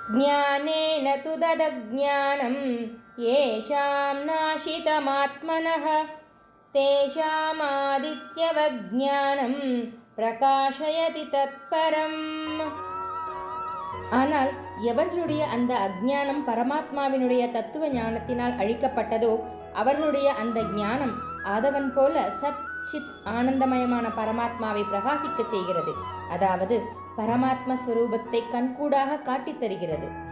ज्ञानेन तु ददज्ञानं येषां नाशितमात्मनः तेषामादित्यवज्ञानं பிரகாஷயதி தத்பரம் ஆனால் எவர்களுடைய அந்த அஜ்ஞானம் பரமாத்மாவினுடைய தத்துவ ஞானத்தினால் அழிக்கப்பட்டதோ அவர்களுடைய அந்த ஞானம் ஆதவன் போல சத் சித் ஆனந்தமயமான பரமாத்மாவை பிரகாசிக்கச் செய்கிறது அதாவது பரமாத்ம ஸ்வரூபத்தை கண்கூடாக காட்டித் தருகிறது